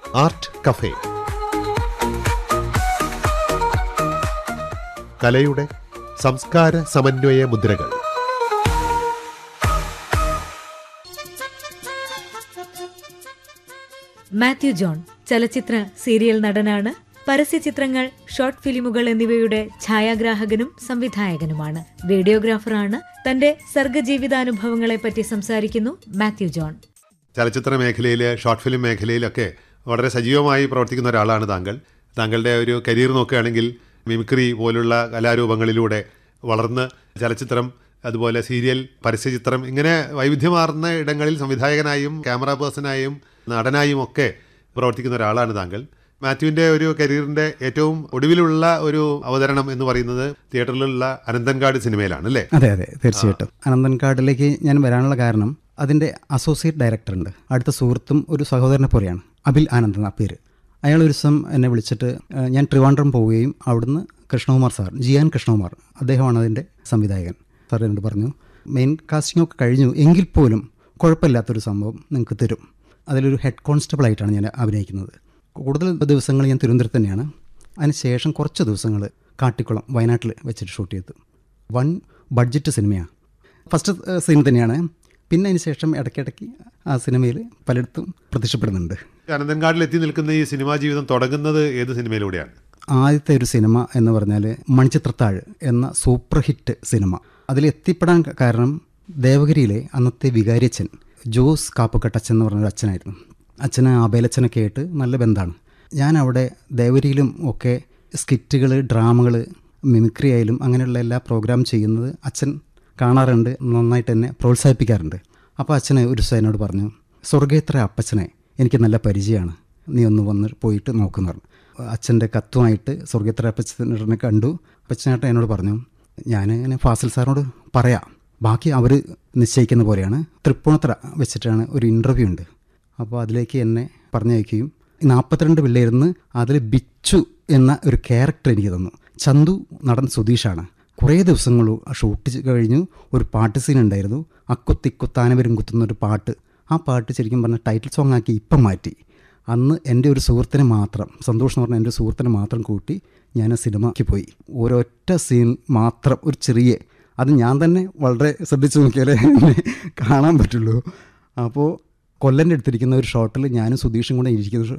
art cafe കലയുടെ സംസ്കാര സമന്വയ മുദ്രകൾ മാത്യു ജോൺ ചലച്ചിത്ര സീരിയൽ നടനാണ് പരസ്യചിത്രങ്ങൾ ഷോർട്ട് ഫിലിമുകൾ എന്നിവയുടെ ഛായാഗ്രാഹകനും സംവിധായകനുമാണ് വീഡിയോഗ്രാഫറാണ് തന്റെ സർഗജീവിതാനുഭവങ്ങളെപ്പറ്റി സംസാരിക്കുന്നു മാത്യു ജോൺ ചലച്ചിത്ര മേഖലയിൽ ഷോർട്ട് ഫിലിം മേഖലയിലൊക്കെ വളരെ സജീവമായി പ്രവർത്തിക്കുന്ന ഒരാളാണ് താങ്കൾ താങ്കളുടെ ഒരു കരിയർ നോക്കുകയാണെങ്കിൽ മിമിക്രി പോലുള്ള കലാരൂപങ്ങളിലൂടെ വളർന്ന് ചലച്ചിത്രം അതുപോലെ സീരിയൽ പരസ്യചിത്രം ഇങ്ങനെ വൈവിധ്യമാർന്ന ഇടങ്ങളിൽ സംവിധായകനായും ക്യാമറ പേഴ്സണായും നടനായും ഒക്കെ പ്രവർത്തിക്കുന്ന ഒരാളാണ് താങ്കൾ മാത്യുവിൻ്റെ ഒരു കരിയറിൻ്റെ ഏറ്റവും ഒടുവിലുള്ള ഒരു അവതരണം എന്ന് പറയുന്നത് തിയേറ്ററിലുള്ള അനന്തൻകാട് സിനിമയിലാണ് അല്ലേ അതെ അതെ തീർച്ചയായിട്ടും അനന്തൻകാടിലേക്ക് ഞാൻ വരാനുള്ള കാരണം അതിൻ്റെ അസോസിയേറ്റ് ഡയറക്ടർ ഉണ്ട് അടുത്ത സുഹൃത്തും ഒരു സഹോദരനെ പോലെയാണ് അബിൽ ആനന്ദ് എന്ന പേര് അയാൾ ഒരു ദിവസം എന്നെ വിളിച്ചിട്ട് ഏഹ്, ഞാൻ ട്രിവാൻഡ്രം പോവുകയും അവിടുന്ന് കൃഷ്ണകുമാർ സാർ ജിയാൻ കൃഷ്ണകുമാർ അദ്ദേഹമാണ് അതിൻ്റെ സംവിധായകൻ സാർ എന്നോട് പറഞ്ഞു മെയിൻ കാസ്റ്റിംഗ് ഒക്കെ കഴിഞ്ഞു എങ്കിൽ പോലും കുഴപ്പമില്ലാത്തൊരു സംഭവം നിങ്ങൾക്ക് തരും അതിലൊരു ഹെഡ് കോൺസ്റ്റബിൾ ആയിട്ടാണ് ഞാൻ അഭിനയിക്കുന്നത് കൂടുതൽ ദിവസങ്ങൾ ഞാൻ തിരുവനന്തപുരത്ത് തന്നെയാണ് അതിന് ശേഷം കുറച്ച് ദിവസങ്ങൾ കാട്ടിക്കുളം വയനാട്ടിൽ വെച്ചിട്ട് ഷൂട്ട് ചെയ്തു വൺ ബഡ്ജറ്റ് സിനിമയാണ് ഫസ്റ്റ് സീൻ തന്നെയാണ് പിന്നെ അതിന് ശേഷം ഇടയ്ക്കിടയ്ക്ക് ആ സിനിമയിൽ പലയിടത്തും പ്രത്യക്ഷപ്പെടുന്നുണ്ട് അനന്തൻകാടിൽ എത്തി നിൽക്കുന്ന ഈ സിനിമാ ജീവിതം തുടങ്ങുന്നത് ഏത് സിനിമയിലൂടെയാണ് ആദ്യത്തെ ഒരു സിനിമ എന്ന് പറഞ്ഞാൽ മണിച്ചിത്രത്താഴ് എന്ന സൂപ്പർ ഹിറ്റ് സിനിമ അതിൽ എത്തിപ്പെടാൻ ക- കാരണം ദേവഗിരിയിലെ അന്നത്തെ വികാരിയച്ഛൻ ജോസ് കാപ്പക്കട്ടച്ഛൻ എന്ന് പറഞ്ഞൊരു അച്ഛനായിരുന്നു അച്ഛന് ആബേലച്ഛനൊക്കെ ആയിട്ട് നല്ല ബന്ധമാണ് ഞാൻ അവിടെ ദേവഗിരിയിലും ഒക്കെ സ്കിറ്റുകൾ ഡ്രാമകൾ മിമിക്രി ആയാലും അങ്ങനെയുള്ള എല്ലാ പ്രോഗ്രാം ചെയ്യുന്നത് അച്ഛൻ കാണാറുണ്ട് നന്നായിട്ട് എന്നെ പ്രോത്സാഹിപ്പിക്കാറുണ്ട് അപ്പോൾ അച്ഛന് ഒരു ദിവസം എന്നോട് പറഞ്ഞു സ്വർഗേത്ര അപ്പച്ചനെ എനിക്ക് നല്ല പരിചയമാണ് നീ ഒന്ന് വന്ന് പോയിട്ട് നോക്കുന്നു പറഞ്ഞു അച്ഛൻ്റെ കത്തുമായിട്ട് സ്വർഗേത്ര അപ്പച്ചനെ കണ്ടു അപ്പച്ചനായിട്ട് എന്നോട് പറഞ്ഞു ഞാൻ ഇങ്ങനെ ഫാസിൽ സാറിനോട് പറയാം ബാക്കി അവർ നിശ്ചയിക്കുന്ന പോലെയാണ് തൃപ്പൂണിത്തറ വെച്ചിട്ടാണ് ഒരു ഇൻ്റർവ്യൂ ഉണ്ട് അപ്പോൾ അതിലേക്ക് എന്നെ പറഞ്ഞയക്കുകയും നാൽപ്പത്തിരണ്ട് പിള്ളേരുന്ന് അതിൽ ബിച്ചു എന്ന ഒരു ക്യാരക്ടർ എനിക്ക് തന്നു ചന്തു നടൻ സുധീഷാണ് കുറേ ദിവസങ്ങൾ ഷൂട്ട് കഴിഞ്ഞു ഒരു പാട്ട് സീൻ ഉണ്ടായിരുന്നു അക്കുത്തിക്കുത്താനവരും കുത്തുന്ന ഒരു പാട്ട് ആ പാട്ട് ശരിക്കും പറഞ്ഞാൽ ടൈറ്റിൽ സോങ് ആക്കി ഇപ്പം മാറ്റി അന്ന് എൻ്റെ ഒരു സുഹൃത്തിനെ മാത്രം സന്തോഷം എന്ന് പറഞ്ഞ എൻ്റെ സുഹൃത്തിനെ മാത്രം കൂട്ടി ഞാൻ ആ സിനിമയ്ക്ക് പോയി ഒരൊറ്റ സീൻ മാത്രം ഒരു ചെറിയ അത് ഞാൻ തന്നെ വളരെ ശ്രദ്ധിച്ചു നോക്കിയാലേ എന്നെ കാണാൻ പറ്റുള്ളൂ അപ്പോൾ കൊല്ലൻ്റെ എടുത്തിരിക്കുന്ന ഒരു ഷോട്ടിൽ ഞാനും സുധീഷും കൂടെ ഇരിക്കുന്ന